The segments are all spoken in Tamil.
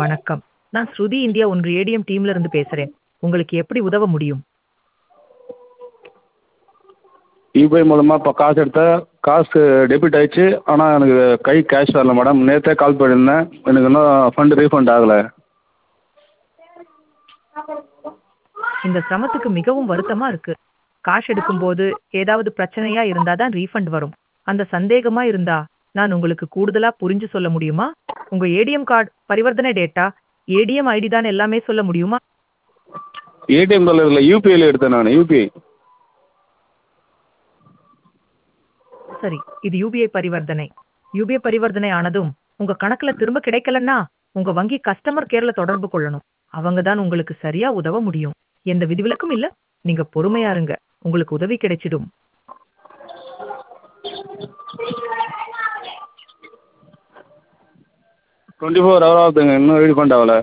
வணக்கம் நான் ஸ்ருதி இந்தியா ஒன்று ஏடிஎம் டீம்ல இருந்து பேசுறேன் உங்களுக்கு எப்படி உதவ முடியும் யூபிஐ மூலமாக இப்போ காசு எடுத்தேன் காசு டெபிட் ஆயிடுச்சு ஆனால் எனக்கு கை கேஷ் வரல மேடம் நேற்றே கால் பண்ணியிருந்தேன் எனக்கு இன்னும் ஃபண்டு ரீஃபண்ட் ஆகலை இந்த சிரமத்துக்கு மிகவும் வருத்தமா இருக்கு காசு எடுக்கும்போது ஏதாவது பிரச்சனையா இருந்தா தான் ரீஃபண்ட் வரும் அந்த சந்தேகமா இருந்தா நான் உங்களுக்கு கூடுதலா புரிஞ்சு சொல்ல முடியுமா உங்க ஏடிஎம் கார்டு பரிவர்த்தனை டேட்டா ஏடிஎம் ஐடி தான் எல்லாமே சொல்ல முடியுமா ஏடிஎம் இல்லை யூபிஐயில் எடுத்தேன் நான் யூபிஐ சரி இது யூபிஐ பரிவர்த்தனை யூபிஐ பரிவர்த்தனை ஆனதும் உங்க கணக்குல திரும்ப கிடைக்கலன்னா உங்க வங்கி கஸ்டமர் கேர்ல தொடர்பு கொள்ளணும் அவங்க தான் உங்களுக்கு சரியா உதவ முடியும் எந்த விதிவிலக்கும் இல்ல நீங்க பொறுமையா இருங்க உங்களுக்கு உதவி கிடைச்சிடும் டுவெண்ட்டி ஃபோர் ஹவர் ஆகுதுங்க இன்னும் ரீஃபண்ட் ஆகலை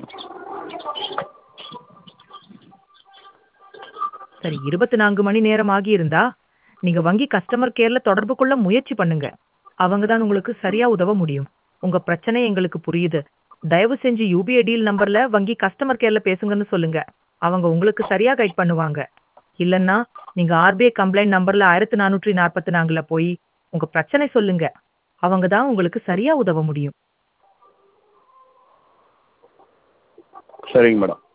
சரி இருபத்தி நான்கு மணி நேரம் ஆகி இருந்தா நீங்க வங்கி கஸ்டமர் கேர்ல தொடர்பு கொள்ள முயற்சி பண்ணுங்க அவங்க தான் உங்களுக்கு சரியா உதவ முடியும் உங்க பிரச்சனை எங்களுக்கு புரியுது தயவு செஞ்சு யூபிஐ டீல் நம்பர்ல வங்கி கஸ்டமர் கேர்ல பேசுங்கன்னு சொல்லுங்க அவங்க உங்களுக்கு சரியா கைட் பண்ணுவாங்க இல்லன்னா நீங்க ஆர்பிஐ கம்ப்ளைண்ட் நம்பர்ல ஆயிரத்தி நானூற்றி நாற்பத்தி நான்குல போய் உங்க பிரச்சனை சொல்லுங்க அவங்க தான் உங்களுக்கு சரியா உதவ முடியும் சரிங்க மேடம்